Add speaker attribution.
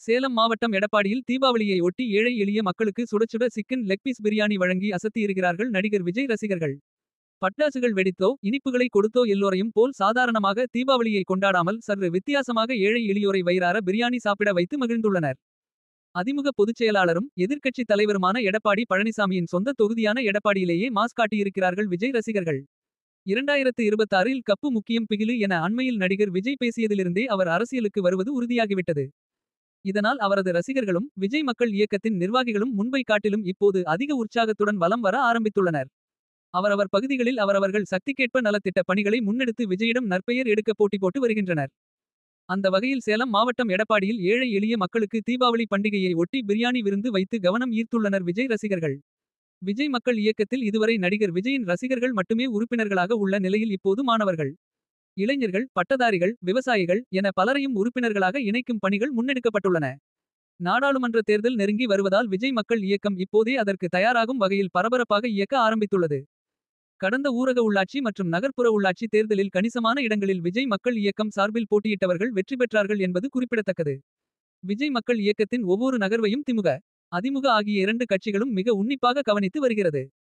Speaker 1: சேலம் மாவட்டம் எடப்பாடியில் தீபாவளியை ஒட்டி ஏழை எளிய மக்களுக்கு சுட சுட சிக்கன் லெக் பீஸ் பிரியாணி வழங்கி அசத்தியிருக்கிறார்கள் நடிகர் விஜய் ரசிகர்கள். பட்டாசுகள் வெடித்தோ இனிப்புகளை கொடுத்தோ எல்லோரையும் போல் சாதாரணமாக தீபாவளியை கொண்டாடாமல் சற்று வித்தியாசமாக ஏழை எளியோரை வயிறார பிரியாணி சாப்பிட வைத்து மகிழ்ந்துள்ளனர். அதிமுக பொதுச் செயலாளரும் எதிர்க்கட்சி தலைவருமான எடப்பாடி பழனிசாமியின் சொந்த தொகுதியான எடப்பாடியிலேயே மாஸ் காட்டியிருக்கிறார்கள் விஜய் ரசிகர்கள். 2026 இல் கப்பு முக்கியம் பிகிலு என அண்மையில் நடிகர் விஜய் பேசியதிலிருந்தே அவர் அரசியலுக்கு வருவது உறுதியாகிவிட்டது. இதனால் அவரது ரசிகர்களும் விஜய் மக்கள் இயக்கத்தின் நிர்வாகிகளும் முன்பை காட்டிலும் இப்போது அதிக உற்சாகத்துடன் வலம் வர ஆரம்பித்துள்ளனர். அவரவர் பகுதிகளில் அவரவர்கள் சக்திக்கேற்ப நலத்திட்ட பணிகளை முன்னெடுத்து விஜயிடம் நற்பெயர் எடுக்க போட்டி போட்டு வருகின்றனர். அந்த வகையில் சேலம் மாவட்டம் எடப்பாடியில் ஏழை எளிய மக்களுக்கு தீபாவளி பண்டிகையை ஒட்டி பிரியாணி விருந்து வைத்து கவனம் ஈர்த்துள்ளனர் விஜய் ரசிகர்கள். விஜய் மக்கள் இயக்கத்தில் இதுவரை நடிகர் விஜயின் ரசிகர்கள் மட்டுமே உறுப்பினர்களாக உள்ள நிலையில் இப்போது மாணவர்கள். இளைஞர்கள் பட்டதாரிகள் விவசாயிகள் என பலரையும் உறுப்பினர்களாக இணைக்கும் பணிகள் முன்னெடுக்கப்பட்டுள்ளன. நாடாளுமன்ற தேர்தல் நெருங்கி வருவதால் விஜய் மக்கள் இயக்கம் இப்போதே அதற்கு தயாராகும் வகையில் பரபரப்பாக இயக்க ஆரம்பித்துள்ளது. கடந்த ஊரக உள்ளாட்சி மற்றும் நகர்ப்புற உள்ளாட்சி தேர்தலில் கணிசமான இடங்களில் விஜய் மக்கள் இயக்கம் சார்பில் போட்டியிட்டவர்கள் வெற்றி பெற்றார்கள் என்பது குறிப்பிடத்தக்கது. விஜய் மக்கள் இயக்கத்தின் ஒவ்வொரு நகர்வையும் திமுக. அதிமுக ஆகிய இரண்டு கட்சிகளும் மிக உன்னிப்பாக கவனித்து வருகிறது.